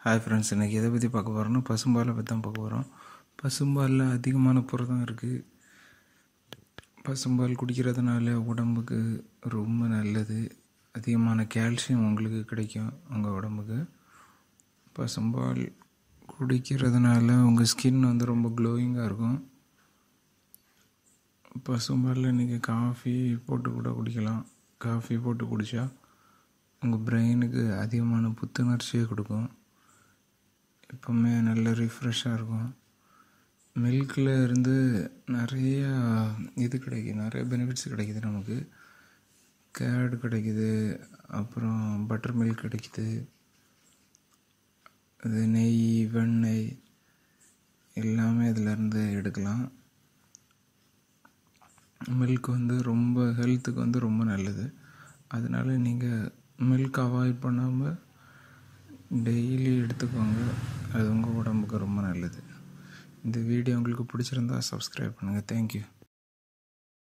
hi friends இன்றைக்கி எதை பற்றி பார்க்க போகிறோன்னா பசும்பாலை பற்றி தான் பார்க்க போகிறோம் பசும்பாலில் அதிகமான புரதம் இருக்குது பசும்பால் குடிக்கிறதுனால உடம்புக்கு ரொம்ப நல்லது அதிகமான கால்சியம் உங்களுக்கு கிடைக்கும் உங்கள் உடம்புக்கு பசும்பால் குடிக்கிறதுனால உங்கள் ஸ்கின் வந்து ரொம்ப க்ளோயிங்காக இருக்கும் பசும்பாலில் நீங்கள் காஃபி போட்டு கூட குடிக்கலாம் காஃபி போட்டு குடித்தா உங்கள் பிரெயினுக்கு அதிகமான புத்துணர்ச்சியை கொடுக்கும் எப்போவுமே நல்ல ரிஃப்ரெஷ்ஷாக இருக்கும் மில்கில் இருந்து நிறைய இது கிடைக்குது நிறைய பெனிஃபிட்ஸ் கிடைக்குது நமக்கு கேர்டு கிடைக்குது அப்புறம் பட்டர் மில்க் கிடைக்குது இது நெய் வெண்ணெய் எல்லாமே இதிலேருந்து எடுக்கலாம் மில்க் வந்து ரொம்ப ஹெல்த்துக்கு வந்து ரொம்ப நல்லது அதனால நீங்கள் மில்க் அவாய்ட் பண்ணாமல் டெய்லி எடுத்துக்கோங்க அது உங்கள் உடம்புக்கு ரொம்ப நல்லது இந்த வீடியோ உங்களுக்கு பிடிச்சிருந்தா சப்ஸ்கிரைப் பண்ணுங்கள் தேங்க்யூ